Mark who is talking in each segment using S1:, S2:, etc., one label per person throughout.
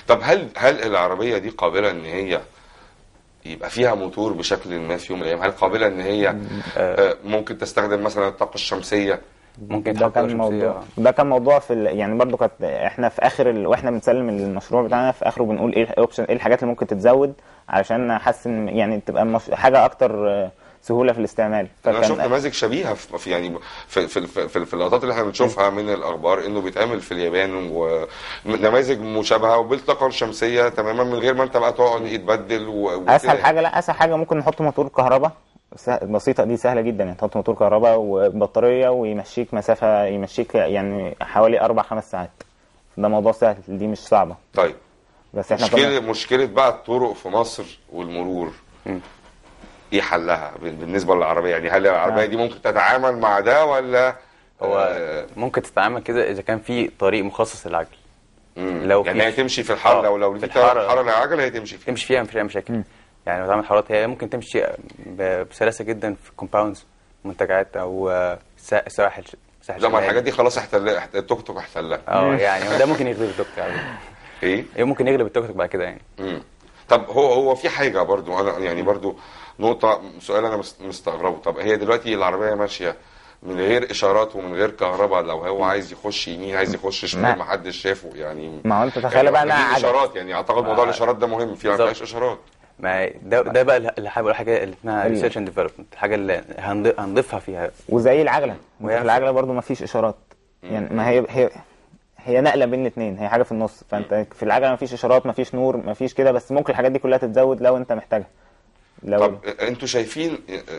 S1: طب هل هل العربيه دي قابله ان هي يبقى فيها موتور بشكل ما في يوم من الايام هل قابله ان هي آه، ممكن تستخدم مثلا الطاقه الشمسيه
S2: ممكن
S3: ده
S2: تحط
S3: كان
S2: شمسية،
S3: موضوع
S2: آه.
S3: ده كان موضوع في ال... يعني برضو كانت احنا في اخر ال... واحنا بنسلم المشروع بتاعنا في اخره بنقول ايه الاوبشن ايه الحاجات اللي ممكن تتزود علشان نحسن يعني تبقى مش... حاجه اكتر آه، سهوله في الاستعمال
S1: انا شفت
S3: فكان
S1: نماذج شبيهه في في- يعني في في في, في, في اللقطات اللي احنا بنشوفها من الاخبار انه بيتعمل في اليابان ونماذج مشابهه وبالطاقه الشمسيه تماما من غير ما انت بقى تقعد يتبدل و... وكده
S3: اسهل حاجه لا اسهل حاجه ممكن نحط موتور كهرباء سه- بسيطه دي سهله جدا يعني تحط موتور كهرباء وبطاريه ويمشيك مسافه يمشيك يعني حوالي اربع خمس ساعات ده موضوع سهل دي مش صعبه
S1: طيب
S3: بس احنا
S1: مشكله
S3: كنا
S1: مشكله بقى الطرق في مصر والمرور ايه حلها بالنسبه للعربيه يعني هل العربيه
S3: آه.
S1: دي ممكن تتعامل مع ده ولا
S2: هو
S1: آه،
S2: ممكن تتعامل كده اذا كان في طريق مخصص للعجل
S1: مم.
S2: لو
S1: يعني
S2: في-
S1: هي تمشي في الحاره
S2: آه،
S1: لو لو
S2: في
S1: في
S2: الحارة.
S1: حاره العجله هي تمشي فيها
S2: تمشي فيها مفيش اي مشاكل يعني لو تعمل حارات هي ممكن تمشي ب- بسلاسه جدا في كومباوندز منتجعات او آه، سا- سواحل ساحل
S1: لا ما
S2: شمالي.
S1: الحاجات دي خلاص احتل احت- التوك توك احتلها
S2: اه يعني ده ممكن يغلب التوك توك على فكرة.
S1: ايه
S2: إيه ممكن يغلب التوك توك بعد كده يعني
S1: مم. طب هو هو في حاجه برضو انا يعني برضو نقطه سؤال انا مست- مستغربه طب هي دلوقتي العربيه ماشيه من غير اشارات ومن غير كهرباء لو هو عايز يخش يمين عايز يخش شمال
S3: ما-
S1: ما حدش شافه يعني
S3: ما هو انت تخيل
S1: يعني
S3: بقى انا
S1: محتاجين
S3: عجل
S1: اشارات يعني اعتقد موضوع
S2: آه.
S1: الاشارات ده مهم في ما
S2: بالظبط.
S1: فيهاش اشارات
S2: ما ده ده بقى اللي حابب اقول حاجه اللي اسمها
S3: ال-
S2: ريسيرش اند ديفلوبمنت الحاجه اللي هنض- هنضيفها فيها
S3: وزي العجله
S2: وهي
S3: في العجله برضو ما فيش اشارات يعني ما هي هي هي نقله بين الاثنين هي حاجه في النص فانت في العجله ما فيش اشارات ما فيش نور ما فيش كده بس ممكن الحاجات دي كلها تتزود لو انت محتاجها لو
S1: طب انتوا شايفين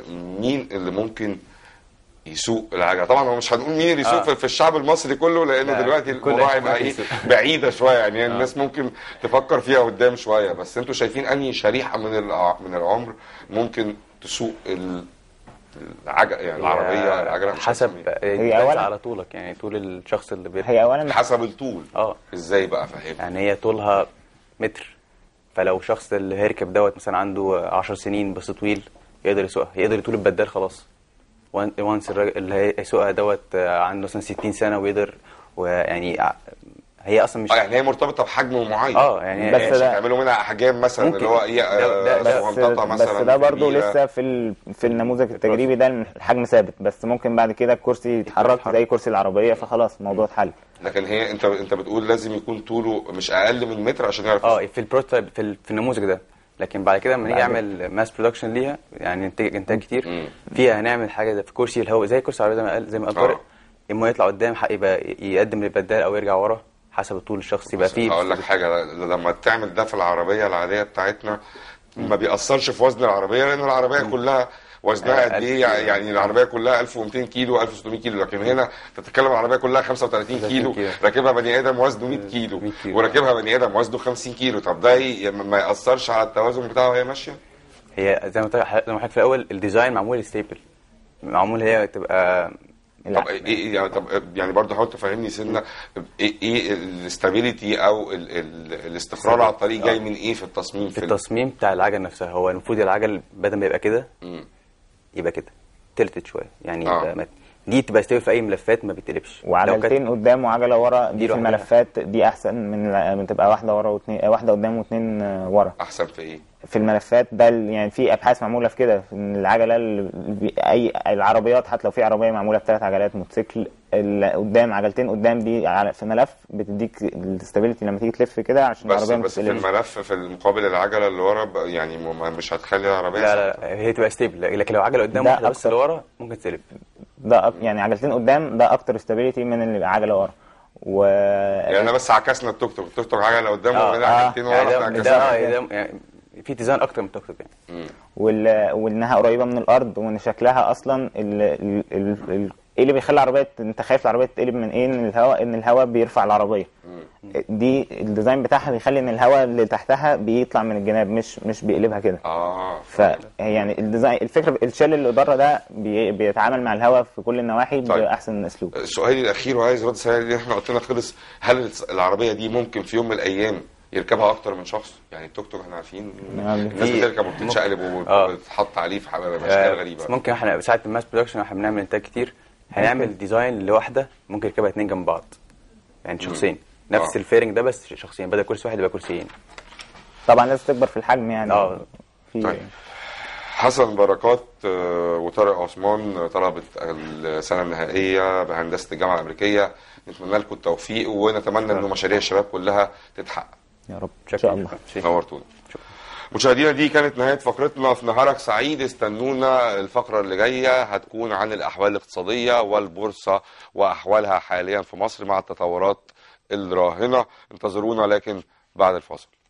S1: مين اللي ممكن يسوق العجله طبعا هو مش هنقول مين اللي يسوق
S2: آه.
S1: في- في الشعب المصري كله لان
S2: لا،
S1: دلوقتي
S2: كل
S1: الموضوع
S2: الشعب
S1: هيبقى
S2: ممكن
S1: ايه
S2: يسوق.
S1: بعيده شويه يعني الناس ممكن تفكر فيها قدام شويه بس انتوا شايفين انهي شريحه من الع- من العمر ممكن تسوق ال- العجله يعني العربيه العجله مش
S2: حسب
S1: هسميها.
S3: هي
S2: هي
S3: أولاً-
S2: على طولك يعني طول الشخص اللي بيركب
S3: هي اولا
S1: حسب الطول
S2: اه
S1: ازاي بقى فاهم
S2: يعني هي طولها متر فلو شخص اللي هيركب دوت مثلا عنده 10 سنين بس طويل يقدر يسوقها يقدر يطول البدال خلاص وان- وانس الراجل اللي هيسوقها دوت عنده مثلا 60 سنه ويقدر ويعني ع- هي اصلا مش
S1: اه يعني هي مرتبطه بحجم معين
S2: اه يعني
S3: بس
S1: مش
S3: ده-
S1: هتعملوا منها احجام مثلا
S2: ممكن.
S1: اللي هو ايه
S2: ده- ده-
S1: آه،
S2: ده-
S3: بس
S1: صغنططه
S3: بس
S1: مثلا
S3: ده برضو
S1: كبيرة.
S3: لسه في ال... في النموذج التجريبي ده الحجم ثابت بس ممكن بعد كده الكرسي يتحرك
S2: يتحرك.
S3: زي كرسي العربيه فخلاص الموضوع اتحل
S1: لكن هي انت انت بتقول لازم يكون طوله مش اقل من متر عشان يعرف
S2: اه في البروتوتايب في, ال- في النموذج ده لكن بعد كده لما نيجي
S3: بعد-
S2: نعمل ماس برودكشن ليها يعني انتاج انتاج كتير
S1: مم.
S2: فيها هنعمل حاجه زي في كرسي الهواء زي كرسي العربيه زي ما قال زي ما قال
S1: آه.
S2: طارق اما يطلع قدام ح- يبقى يقدم للبدال او يرجع ورا حسب طول الشخص يبقى
S1: بس
S2: فيه
S1: هقول لك حاجه لما تعمل ده في العربيه العاديه بتاعتنا ما بيأثرش في وزن العربيه لان العربيه كلها وزنها
S2: آه،
S1: قد
S2: 1000
S1: ايه
S2: كيلو.
S1: يعني العربيه كلها 1200 كيلو 1600 كيلو لكن هنا تتكلم العربيه كلها 35 كيلو
S2: كيلو.
S1: راكبها بني ادم وزنه 100 كيلو
S2: 100 كيلو.
S1: وراكبها بني ادم وزنه 50 كيلو طب ده ي- ما يأثرش على التوازن بتاعه وهي ماشيه
S2: هي زي ما قلت لك- زي ما قلت في الاول الديزاين معمول ستيبل معمول هي تبقى
S1: طب ايه إيه- يعني طب يعني برضه حاول تفهمني سنه ايه ايه الاستابيليتي او ال ال الاستقرار على الطريق جاي من ايه في التصميم
S2: في
S1: ال-
S2: التصميم بتاع العجل نفسها هو المفروض العجل بدل ما يبقى كده
S1: مم.
S2: يبقى كده تلتت شويه يعني
S1: آه.
S2: يبقى ما- دي تبقى ستيبل في اي ملفات ما بيتقلبش لو كانت-
S3: وعجلتين قدام وعجله ورا دي,
S2: دي
S3: في
S2: لوحدها.
S3: الملفات دي احسن من الع- من تبقى واحده ورا واثنين واحده قدام واثنين ورا
S1: احسن في ايه؟
S3: في الملفات ده ال- يعني في ابحاث معموله في كده ان العجله اللي بي- اي العربيات حتى لو في عربيه معموله بثلاث عجلات موتوسيكل اللي قدام عجلتين قدام دي على- في ملف بتديك الاستابيليتي لما تيجي تلف كده عشان
S1: بس
S3: العربيه ما
S1: بس في
S3: تتقلبش.
S1: الملف في المقابل العجله اللي ورا ب- يعني م- مش هتخلي العربيه
S2: لا لا لا هي تبقى ستيبل لكن لو عجله قدام
S3: ده
S2: واحده بس
S3: أكتر.
S2: اللي ورا ممكن تقلب
S3: ده أك- يعني عجلتين قدام ده اكتر استابيليتي من العجله ورا و
S1: يعني انا بس عكسنا التوك توك التوك توك عجله قدام
S2: آه،
S1: وهنا
S3: آه.
S1: عجلتين ورا
S2: يعني ده,
S1: احنا
S2: ده,
S1: عكسنا
S2: آه، ده يعني في ديزاين اكتر من التوك توك يعني
S3: وال... وانها قريبه من الارض وان شكلها اصلا ال... ال... ال... ال... ايه اللي بيخلي العربيه انت خايف العربيه تتقلب من ايه ان الهواء ان الهواء بيرفع العربيه دي الديزاين بتاعها بيخلي ان الهواء اللي تحتها بيطلع من الجناب مش مش بيقلبها كده
S1: اه
S3: ف يعني الديزاين الفكره الشل اللي بره ده بي... بيتعامل مع الهواء في كل النواحي
S1: طيب.
S3: باحسن اسلوب
S1: سؤالي الاخير وعايز رد سريع لان احنا وقتنا خلص هل العربيه دي ممكن في يوم من الايام يركبها اكتر من شخص يعني التوك توك احنا عارفين
S3: نعم.
S1: الناس
S2: في-
S1: بتركب وبتتشقلب
S2: آه.
S1: وبتتحط عليه في حبايب
S2: آه،
S1: اشكال غريبه
S2: بس ممكن احنا ساعه الماس برودكشن احنا بنعمل انتاج كتير هنعمل ديزاين لواحده ممكن يركبها اتنين جنب بعض يعني شخصين نفس
S1: آه.
S2: الفيرنج ده بس شخصين بدل كرسي واحد يبقى كرسيين
S3: طبعا لازم تكبر في الحجم يعني
S2: اه
S3: في
S1: طيب. حسن بركات آه، وطارق عثمان آه، طلبة السنة النهائية بهندسة الجامعة الأمريكية نتمنى لكم التوفيق ونتمنى إنه مشاريع الشباب كلها تتحقق
S3: يا رب ان
S2: شكراً.
S3: شاء الله
S2: شكراً.
S1: نورتونا مشاهدينا دي كانت نهاية فقرتنا في نهارك سعيد استنونا الفقرة اللي جاية هتكون عن الأحوال الاقتصادية والبورصة وأحوالها حاليا في مصر مع التطورات الراهنة انتظرونا لكن بعد الفاصل